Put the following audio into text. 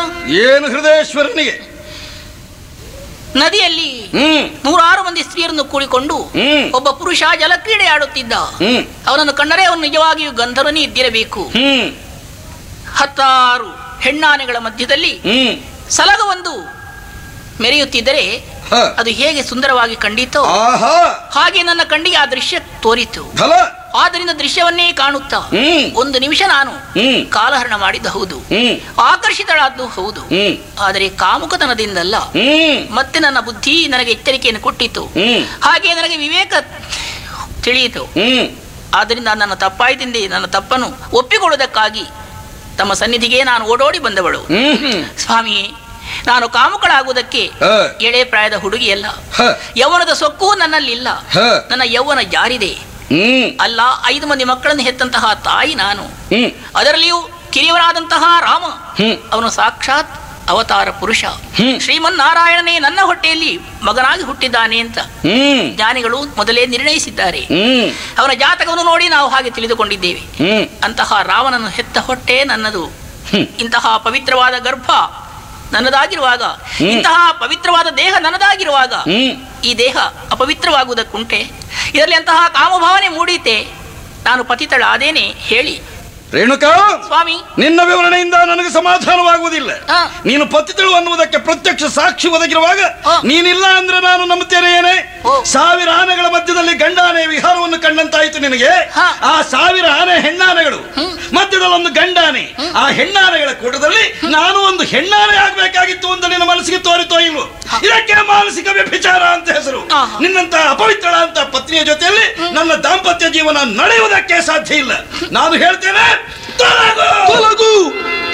ಏನು ಹೃದಯೇಶ್ವರನಿಗೆ ನದಿಯಲ್ಲಿ ಹ್ಮ್ ನೂರಾರು ಮಂದಿ ಸ್ತ್ರೀಯರನ್ನು ಕೂಡಿಕೊಂಡು ಹ್ಮ್. ಒಬ್ಬ ಪುರುಷ ಜಲಕ್ರೀಡೆ ಆಡುತ್ತಿದ್ದ ಹ್ಮ್ ಅವನನ್ನು ಕಂಡರೆ ಅವನು ನಿಜವಾಗಿಯೂ ಗಂಧರ್ವನೇ ಇದ್ದಿರಬೇಕು ಹ್ಮ್ ಹತ್ತಾರು ಹೆಣ್ಣಾನೆಗಳ ಮಧ್ಯದಲ್ಲಿ ಹ್ಮ್ ಸಲಗವೊಂದು ಮೆರೆಯುತ್ತಿದ್ದರೆ ಹ. ಅದು ಹೇಗೆ ಸುಂದರವಾಗಿ ಕಂಡಿತೋ ಆಹಾ ಹಾಗೆ ನನ್ನ ಕಣ್ಣಿಗೆ ಆ ದೃಶ್ಯ ತೋರಿತು ಫಲ ಆದ್ದರಿಂದ ದೃಶ್ಯವನ್ನೇ ಕಾಣುತ್ತಾ ಹ್ಮ್ ಒಂದು ನಿಮಿಷ ನಾನು ಹ್ಮ್ ಕಾಲಹರಣ ಮಾಡಿದ್ದು ಹೌದು ಹ್ಮ್ ಆಕರ್ಷಿತಳಾದ್ದು ಹೌದು ಹ್ಮ್ ಆದರೆ ಕಾಮುಕತನದಿಂದಲ್ಲ ಹ್ಮ್ ಮತ್ತೆ ನನ್ನ ಬುದ್ಧಿ ನನಗೆ ಎಚ್ಚರಿಕೆಯನ್ನು ಕೊಟ್ಟಿತು ಹ್ಮ್ ಹಾಗೆ ನನಗೆ ವಿವೇಕ ತಿಳಿಯಿತು ಹ್ಮ್ ಆದ್ದರಿಂದ ನನ್ನ ತಪ್ಪಾಯ್ತಿಂದೆ ನನ್ನ ತಪ್ಪನ್ನು ಒಪ್ಪಿಕೊಳ್ಳುವುದಕ್ಕಾಗಿ ತಮ್ಮ ಸನ್ನಿಧಿಗೆ ನಾನು ಓಡೋಡಿ ಬಂದವಳು ಹ್ಮ್ ಹ್ಮ್ ಸ್ವಾಮಿ ನಾನು ಕಾಮುಕಳಾಗುವುದಕ್ಕೆ ಹ. ಎಳೆ ಪ್ರಾಯದ ಹುಡುಗಿಯಲ್ಲ ಹ ಯೌವನದ ಸೊಕ್ಕು ನನ್ನಲ್ಲಿಲ್ಲ ಹ ನನ್ನ ಯೌವನ ಜಾರಿದೆ ಹ್ಮ್ ಅಲ್ಲ ಐದು ಮಂದಿ ಮಕ್ಕಳನ್ನು ಹೆತ್ತಂತಹ ತಾಯಿ ನಾನು ಹ್ಮ್ ಅದರಲ್ಲಿಯೂ ಕಿರಿಯವರಾದಂತಹ ರಾಮ ಹ್ಮ್ ಅವನು ಸಾಕ್ಷಾತ್ ಅವತಾರ ಪುರುಷ ಹ್ಮ್. ಶ್ರೀಮನ್ನಾರಾಯಣನೇ ನನ್ನ ಹೊಟ್ಟೆಯಲ್ಲಿ ಮಗನಾಗಿ ಹುಟ್ಟಿದ್ದಾನೆ ಅಂತ ಹ್ಮ್ ಜ್ಞಾನಿಗಳು ಮೊದಲೇ ನಿರ್ಣಯಿಸಿದ್ದಾರೆ ಹ್ಮ್ ಅವನ ಜಾತಕವನ್ನು ನೋಡಿ ನಾವು ಹಾಗೆ ತಿಳಿದುಕೊಂಡಿದ್ದೇವೆ ಹ್ಮ್ ಅಂತಹ ರಾವಣನು ಹೆತ್ತ ಹೊಟ್ಟೆ ನನ್ನದು ಹ್ಮ್. ಇಂತಹ ಪವಿತ್ರವಾದ ಗರ್ಭ ನನ್ನದಾಗಿರುವಾಗ ಹ್ಮ್. ಇಂತಹ ಪವಿತ್ರವಾದ ದೇಹ ನನ್ನದಾಗಿರುವಾಗ ಹ್ಮ್ ಈ ದೇಹ ಅಪವಿತ್ರವಾಗುವುದಕ್ಕುಂಟೆ ಇದರಲ್ಲಿ ಅಂತಹ ಕಾಮಭಾವನೆ ಮೂಡೀತೆ ನಾನು ಪತಿತಳಾದೇನೆ ಹೇಳಿ ರೇಣುಕಾ ಸ್ವಾಮಿ ನಿನ್ನ ವಿವರಣೆಯಿಂದ ನನಗೆ ಸಮಾಧಾನವಾಗುವುದಿಲ್ಲ ಆ. ನೀನು ಪತಿತಳು ಅನ್ನುವುದಕ್ಕೆ ಪ್ರತ್ಯಕ್ಷ ಸಾಕ್ಷಿ ಒದಗಿರುವಾಗ ಆ. ನೀನಿಲ್ಲ ಅಂದ್ರೆ ನಾನು ನಂಬುತ್ತೇನೆ ಏನೇ ಓ. ಸಾವಿರ ಆನೆಗಳ ಮಧ್ಯದಲ್ಲಿ ಗಂಡಾನೆ ವಿಹಾರವನ್ನು ಕಂಡಂತಾಯಿತು ನಿನಗೆ ಹಾ. ಆ ಸಾವಿರ ಆನೆ ಹೆಣ್ಣಾನೆಗಳು ಮಧ್ಯದಲ್ಲಿ ಒಂದು ಗಂಡಾನೆ ಆ ಹೆಣ್ಣಾನೆಗಳ ಕೂಟದಲ್ಲಿ ನಾನು ಒಂದು ಹೆಣ್ಣಾನೆ ಆಗ್ಬೇಕಾಗಿತ್ತು ಅಂತ ನಿನ್ನ ಮನಸ್ಸಿಗೆ ತೋರಿತೋ ಇಲ್ವೋ ಇದಕ್ಕೆ ಮಾನಸಿಕ ವ್ಯಭಿಚಾರ ಅಂತ ಹೆಸರು ಆಹಾ. ನಿನ್ನಂತ ಅಪವಿತ್ರಳ ಅಂತ ಪತ್ನಿಯ ಜೊತೆಯಲ್ಲಿ ನನ್ನ ದಾಂಪತ್ಯ ಜೀವನ ನಡೆಯುವುದಕ್ಕೆ ಸಾಧ್ಯ ಇಲ್ಲ ನಾನು ಹೇಳ್ತೇನೆ ತೊಲಗು ತೊಲಗು